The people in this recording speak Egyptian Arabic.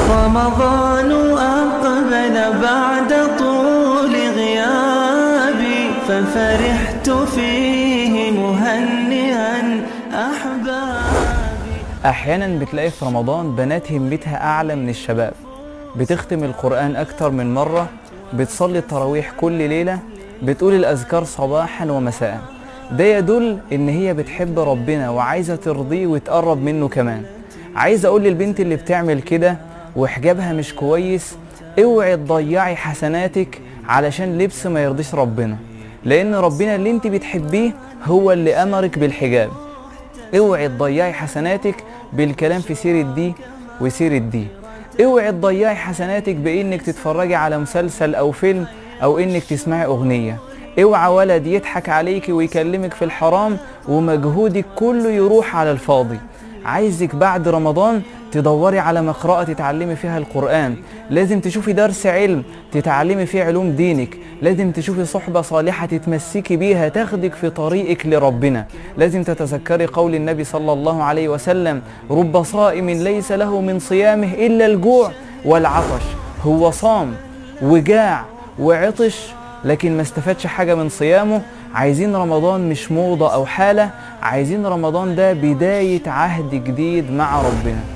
رمضان أقبل بعد طول غيابي ففرحت فيه مهنئا أحبابي احيانا بتلاقي في رمضان بنات همتها اعلى من الشباب بتختم القران اكتر من مره بتصلي التراويح كل ليله بتقول الاذكار صباحا ومساء ده يدل ان هي بتحب ربنا وعايزه ترضيه وتقرب منه كمان عايز اقول للبنت اللي بتعمل كده وحجابها مش كويس اوعي تضيعي حسناتك علشان لبس ما يرضيش ربنا لان ربنا اللي انت بتحبيه هو اللي امرك بالحجاب اوعي تضيعي حسناتك بالكلام في سيرة دي وسيرة دي اوعي تضيعي حسناتك بانك تتفرجي على مسلسل او فيلم او انك تسمعي اغنية اوعى ولد يضحك عليك ويكلمك في الحرام ومجهودك كله يروح على الفاضي عايزك بعد رمضان تدوري على مقرأة تتعلمي فيها القرآن لازم تشوفي درس علم تتعلمي فيه علوم دينك لازم تشوفي صحبة صالحة تتمسكي بيها تاخدك في طريقك لربنا لازم تتذكري قول النبي صلى الله عليه وسلم رب صائم ليس له من صيامه إلا الجوع والعطش هو صام وجاع وعطش لكن ما استفادش حاجة من صيامه عايزين رمضان مش موضة أو حالة عايزين رمضان ده بداية عهد جديد مع ربنا